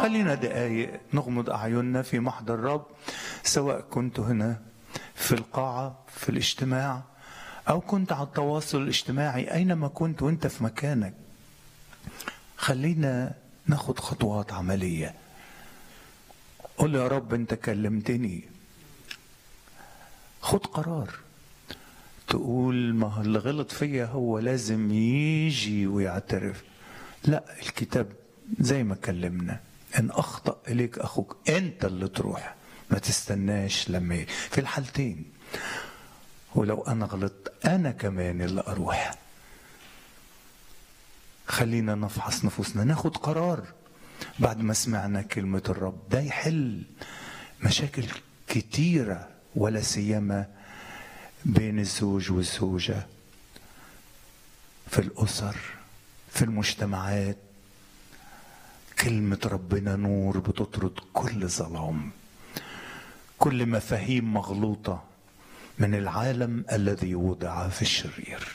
خلينا دقايق نغمض أعيننا في محضر الرب سواء كنت هنا في القاعة في الاجتماع أو كنت على التواصل الاجتماعي أينما كنت وأنت في مكانك خلينا ناخد خطوات عملية قول يا رب أنت كلمتني خد قرار تقول ما اللي غلط فيا هو لازم يجي ويعترف لا الكتاب زي ما كلمنا ان اخطا اليك اخوك انت اللي تروح ما تستناش لما ي- في الحالتين ولو انا غلطت انا كمان اللي اروح خلينا نفحص نفوسنا ناخد قرار بعد ما سمعنا كلمة الرب ده يحل مشاكل كتيرة ولا سيما بين الزوج والزوجة في الأسر في المجتمعات كلمة ربنا نور بتطرد كل ظلام كل مفاهيم مغلوطة من العالم الذي وضع في الشرير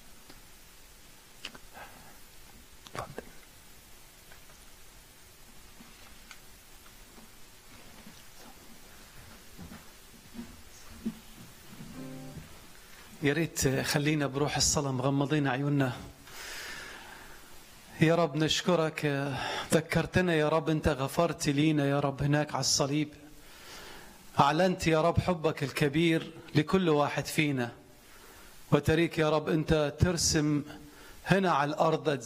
اتفضل. يا ريت خلينا بروح الصلاة مغمضين عيوننا يا رب نشكرك ذكرتنا يا رب أنت غفرت لينا يا رب هناك على الصليب أعلنت يا رب حبك الكبير لكل واحد فينا وتريك يا رب أنت ترسم هنا على الأرض